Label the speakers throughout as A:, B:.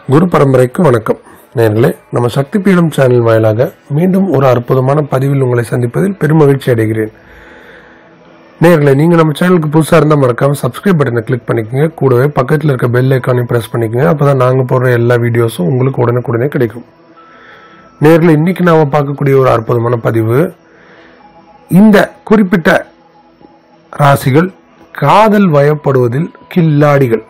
A: குரு பரம்பரைக்கு வணக்கம் நேர்களே நம்ம சக்தி பீடம் சேனல் வாயிலாக மீண்டும் ஒரு அற்புதமான பதிவில் உங்களை சந்திப்பதில் பெருமகிழ்ச்சி அடைகிறேன் நேர்களே நீங்க நம்ம சேனலுக்கு புதுசா இருந்தா மறக்காம சப்ஸ்கிரைப் பட்டனை கிளிக் பண்ணிக்கோங்க கூடவே பக்கத்தில் இருக்க பெல் ஐக்கானையும் பிரஸ் பண்ணிக்கோங்க அப்பதான் நாங்க போடுற எல்லா வீடியோஸும் உங்களுக்கு உடனுக்குடனே கிடைக்கும் நேர்களே இன்னைக்கு நாம பார்க்கக்கூடிய ஒரு அற்புதமான பதிவு இந்த குறிப்பிட்ட ராசிகள் காதல் வயப்படுவதில் கில்லாடிகள்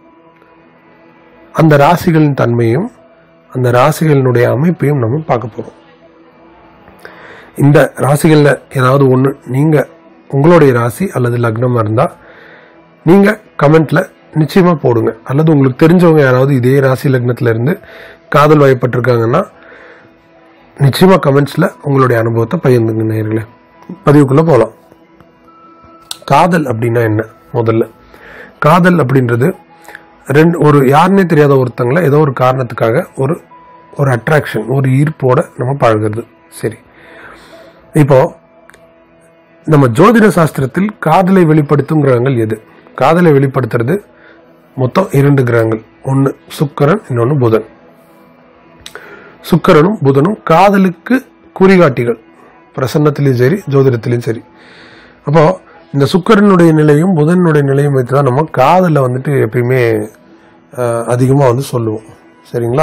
A: அந்த ராசிகளின் தன்மையும் அந்த ராசிகளினுடைய அமைப்பையும் நம்ம பார்க்க போறோம் இந்த ராசிகள்ல ஏதாவது ஒன்று நீங்க உங்களுடைய ராசி அல்லது லக்னமா இருந்தா நீங்க கமெண்ட்ல நிச்சயமா போடுங்க அல்லது உங்களுக்கு தெரிஞ்சவங்க யாராவது இதே ராசி லக்னத்துல இருந்து காதல் வயப்பட்டிருக்காங்கன்னா நிச்சயமா கமெண்ட்ஸ்ல உங்களுடைய அனுபவத்தை பகிர்ந்துங்க நேயர்களே பதிவுக்குள்ள போகலாம் காதல் அப்படின்னா என்ன முதல்ல காதல் அப்படின்றது ரெண்டு ஒரு யாருன்னே தெரியாத ஒருத்தங்களை ஏதோ ஒரு காரணத்துக்காக ஒரு ஒரு அட்ராக்ஷன் ஒரு ஈர்ப்போட நம்ம பழகுறது சரி இப்போ நம்ம ஜோதிட சாஸ்திரத்தில் காதலை வெளிப்படுத்தும் கிரகங்கள் எது காதலை வெளிப்படுத்துறது மொத்தம் இரண்டு கிரகங்கள் ஒன்று சுக்கிரன் இன்னொன்று புதன் சுக்கிரனும் புதனும் காதலுக்கு குறிகாட்டிகள் பிரசன்னத்திலையும் சரி ஜோதிடத்திலையும் சரி அப்போ இந்த சுக்கிரனுடைய நிலையும் புதனுடைய நிலையும் வைத்து தான் நம்ம காதலை வந்துட்டு எப்பயுமே அதிகமாக வந்து சொல்லுவோம் சரிங்களா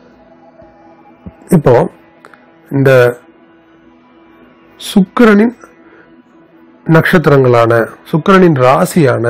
A: இப்போ இந்த சுக்கிரனின் நட்சத்திரங்களான சுக்கிரனின் ராசியான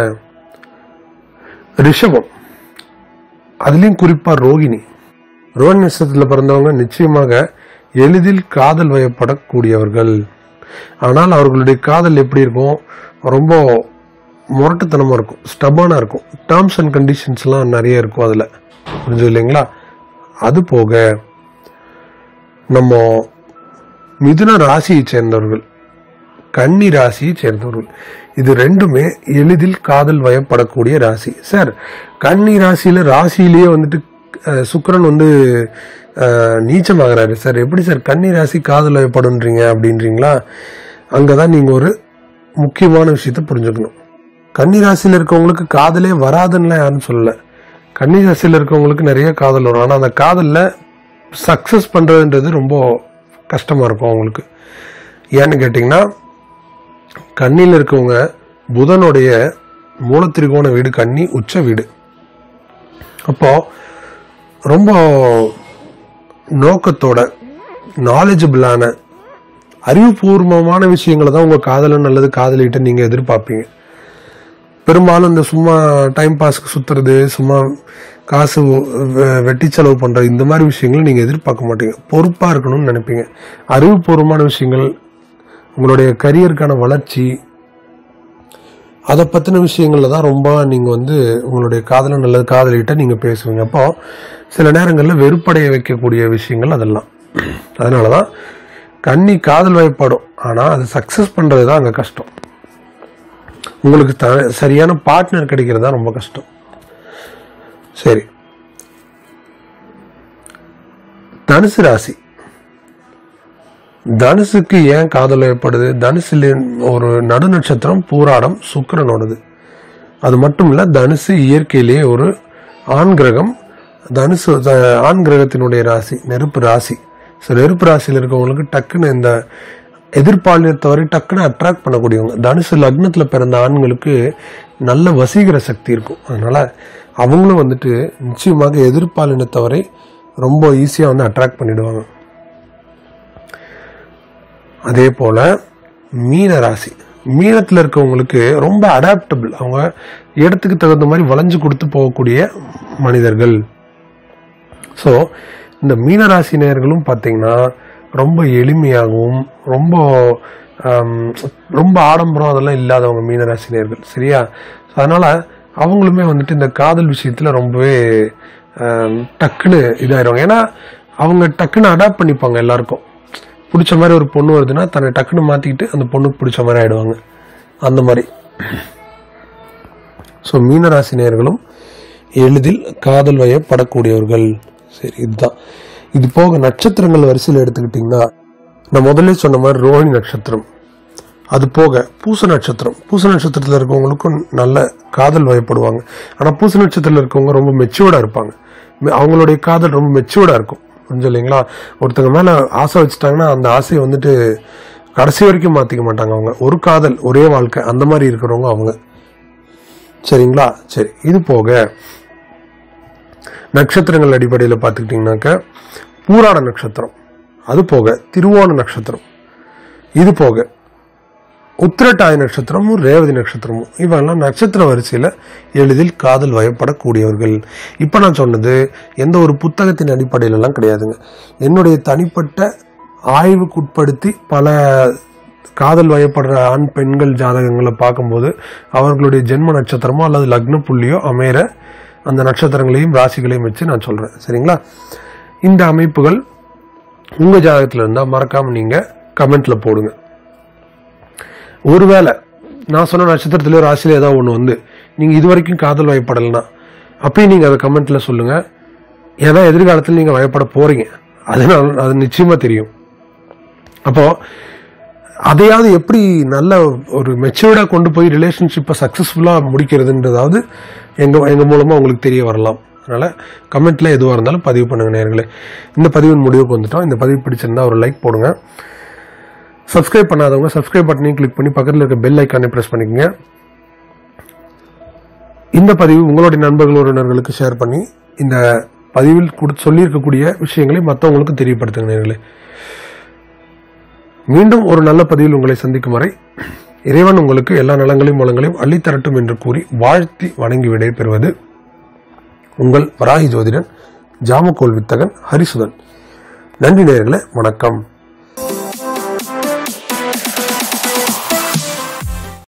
A: ரிஷபம் அதுலேயும் குறிப்பா ரோகிணி ரோஹிணி நட்சத்திரத்தில் பிறந்தவங்க நிச்சயமாக எளிதில் காதல் வயப்படக்கூடியவர்கள் ஆனால் அவர்களுடைய காதல் எப்படி இருக்கும் ரொம்ப முரட்டுத்தனமாக இருக்கும் ஸ்டபானாக இருக்கும் டேர்ம்ஸ் அண்ட் கண்டிஷன்ஸ்லாம் நிறைய இருக்கும் அதில் புரிஞ்சு இல்லைங்களா அது போக நம்ம மிதுன ராசியை சேர்ந்தவர்கள் கன்னி ராசியை சேர்ந்தவர்கள் இது ரெண்டுமே எளிதில் காதல் வயப்படக்கூடிய ராசி சார் கன்னி ராசியில ராசியிலேயே வந்துட்டு அஹ், சுக்கிரன் வந்து அஹ், நீச்சமாகறாரு சார் எப்படி சார் கன்னி ராசி காதல் வயப்படுன்றீங்க அப்படின்றீங்களா அங்கதான் நீங்க ஒரு முக்கியமான விஷயத்த புரிஞ்சுக்கணும் கன்னி ராசியில இருக்கவங்களுக்கு காதலே வராதுன்னுலாம் யாரும் சொல்லல கன்னி ராசியில இருக்கவங்களுக்கு நிறைய காதல் வரும் ஆனா அந்த காதல்ல சக்சஸ் பண்றதுன்றது ரொம்ப கஷ்டமா இருக்கும் அவங்களுக்கு ஏன்னு கேட்டிங்கன்னா கண்ணியில் இருக்கவங்க புதனுடைய மூலத்திரிகோண வீடு கன்னி உச்ச வீடு அப்போ ரொம்ப நோக்கத்தோட நாலேஜபிளான அறிவுபூர்வமான விஷயங்களை தான் உங்க காதலன் அல்லது காதலிட்ட நீங்க எதிர்பார்ப்பீங்க பெரும்பாலும் இந்த சும்மா டைம் பாஸ்க்கு சுத்துறது சும்மா காசு வெ- வெட்டி செலவு பண்றது இந்த மாதிரி விஷயங்களை நீங்க எதிர்பார்க்க மாட்டீங்க பொறுப்பா இருக்கணும்னு நினைப்பீங்க அறிவுபூர்வமான விஷயங்கள் உங்களுடைய கரியருக்கான வளர்ச்சி அதை பற்றின விஷயங்கள்ல தான் ரொம்ப நீங்கள் வந்து உங்களுடைய காதலன் அல்லது காதலிட்ட நீங்கள் பேசுவீங்க அப்போ சில நேரங்களில் வெறுப்படைய வைக்கக்கூடிய விஷயங்கள் அதெல்லாம் அதனால தான் கன்னி காதல் வயப்படும் ஆனால் அது சக்ஸஸ் பண்ணுறது தான் அங்கே கஷ்டம் உங்களுக்கு த சரியான பார்ட்னர் கிடைக்கிறது தான் ரொம்ப கஷ்டம் சரி தனுசு ராசி தனுசுக்கு ஏன் காதல் ஏற்படுது தனுசுல ஒரு நடு நட்சத்திரம் பூராடம் சுக்கிரனோடது அது மட்டும் இல்ல தனுசு இயற்கையிலேயே ஒரு ஆண் கிரகம் தனுசு த- ஆண் கிரகத்தினுடைய ராசி நெருப்பு ராசி ஸோ நெருப்பு ராசியில் இருக்கவங்களுக்கு டக்குன்னு இந்த எதிர்பாலினத்தவரை டக்குன்னு அட்ராக்ட் பண்ணக்கூடியவங்க தனுசு லக்னத்துல பிறந்த ஆண்களுக்கு நல்ல வசீகர சக்தி இருக்கும் அதனால அவங்களும் வந்துட்டு நிச்சயமாக எதிர்பாலினத்தவரை ரொம்ப ஈஸியா வந்து அட்ராக்ட் பண்ணிடுவாங்க அதே போல மீன ராசி மீனத்தில் இருக்கவங்களுக்கு ரொம்ப அடாப்டபிள் அவங்க இடத்துக்கு தகுந்த மாதிரி வளைஞ்சு கொடுத்து போகக்கூடிய மனிதர்கள் ஸோ இந்த மீனராசி நேயர்களும் பார்த்தீங்கன்னா ரொம்ப எளிமையாகவும் ரொம்ப ஆம், ரொம்ப ஆடம்பரம் அதெல்லாம் இல்லாதவங்க மீனராசி நேயர்கள் சரியா So, அதனால அவங்களுமே வந்துட்டு இந்த காதல் விஷயத்துல ரொம்பவே ஆம், டக்குன்னு இதாயிருவாங்க ஏன்னா அவங்க டக்குன்னு அடாப்ட் பண்ணிப்பாங்க எல்லாருக்கும் பிடிச்ச மாதிரி ஒரு பொண்ணு வருதுன்னா தன்னை டக்குன்னு மாத்திக்கிட்டு அந்த பொண்ணுக்கு பிடிச்ச மாதிரி ஆயிடுவாங்க அந்த மாதிரி ஸோ மீனராசி நேயர்களும் எளிதில் காதல் வயப்படக்கூடியவர்கள் சரி இதுதான் இது போக நட்சத்திரங்கள் வரிசையில் எடுத்துக்கிட்டிங்கன்னா நான் முதல்ல சொன்ன மாதிரி ரோஹிணி நட்சத்திரம் அது போக பூச நட்சத்திரம் பூச நட்சத்திரத்தில் இருக்கவங்களுக்கும் நல்ல காதல் வயப்படுவாங்க ஆனால் பூச நட்சத்திரத்தில் இருக்கவங்க ரொம்ப மெச்சூர்டாக இருப்பாங்க மெ- அவங்களுடைய காதல் ரொம்ப மெச்சூர்டாக இருக்கும் புரிஞ்சு இல்லைங்களா ஒருத்தங்க மேலே ஆசை வச்சுட்டாங்கன்னா அந்த ஆசையை வந்துட்டு கடைசி வரைக்கும் மாற்றிக்க மாட்டாங்க அவங்க ஒரு காதல் ஒரே வாழ்க்கை அந்த மாதிரி இருக்கிறவங்க அவங்க சரிங்களா சரி இது போக நட்சத்திரங்கள் அடிப்படையில் பார்த்துக்கிட்டிங்கனாக்க பூராட நட்சத்திரம் அது போக திருவோண நட்சத்திரம் இது போக உத்திரட்டாய நட்சத்திரமும் ரேவதி நட்சத்திரமும் இவெல்லாம் நட்சத்திர வரிசையில் எளிதில் காதல் வயப்படக்கூடியவர்கள் இப்போ நான் சொன்னது எந்த ஒரு புத்தகத்தின் அடிப்படையிலலாம் கிடையாதுங்க என்னுடைய தனிப்பட்ட ஆய்வுக்குட்படுத்தி பல காதல் வயப்படுற ஆண் பெண்கள் ஜாதகங்களை பார்க்கும்போது அவர்களுடைய ஜென்ம நட்சத்திரமோ அல்லது லக்ன புள்ளியோ அமையிற அந்த நட்சத்திரங்களையும் ராசிகளையும் வச்சு நான் சொல்கிறேன் சரிங்களா இந்த அமைப்புகள் உங்கள் ஜாதகத்தில் இருந்தால் மறக்காமல் நீங்கள் கமெண்ட்டில் போடுங்க ஒருவேளை நான் சொன்ன நட்சத்திரத்திலயோ ராசியில ஏதாவது ஒன்று வந்து நீங்கள் இது வரைக்கும் காதல் வயப்படலைன்னா அப்பயும் நீங்கள் அதை கமெண்ட்டில் சொல்லுங்கள் ஏன்னா எதிர்காலத்தில் நீங்கள் வயப்பட போகிறீங்க அதனால அது நிச்சயமாக தெரியும் அப்போது அதையாவது எப்படி நல்ல ஒரு மெச்சூர்டாக கொண்டு போய் ரிலேஷன்ஷிப்பை சக்ஸஸ்ஃபுல்லாக முடிக்கிறதுன்றதாவது எங்கள் எங்கள் மூலமாக உங்களுக்கு தெரிய வரலாம் அதனால் கமெண்ட்டில் எதுவாக இருந்தாலும் பதிவு பண்ணுங்க நேர்களே இந்த பதிவின் முடிவுக்கு வந்துட்டோம் இந்த பதிவு பிடிச்சிருந்தா ஒரு லைக் போடுங்க சப்ஸ்கிரைப் பண்ணாதவங்க சப்ஸ்கிரைப் பட்டனையும் கிளிக் பண்ணி பக்கத்தில் இருக்க பெல் ஐக்கானை ப்ரெஸ் பண்ணிக்கங்க இந்த பதிவு உங்களுடைய நண்பர்கள் உறவினர்களுக்கு ஷேர் பண்ணி இந்த பதிவில் கொடு சொல்லியிருக்கக்கூடிய விஷயங்களை மற்றவங்களுக்கு தெரியப்படுத்துங்க நேர்களே மீண்டும் ஒரு நல்ல பதிவில் உங்களை சந்திக்கும் வரை இறைவன் உங்களுக்கு எல்லா நலங்களையும் வளங்களையும் அள்ளித்தரட்டும் என்று கூறி வாழ்த்தி வணங்கி விடைபெறுவது உங்கள் வராகி ஜோதிடன் ஜாமக்கோல் வித்தகன் ஹரிசுதன் நன்றி நேயர்களே வணக்கம்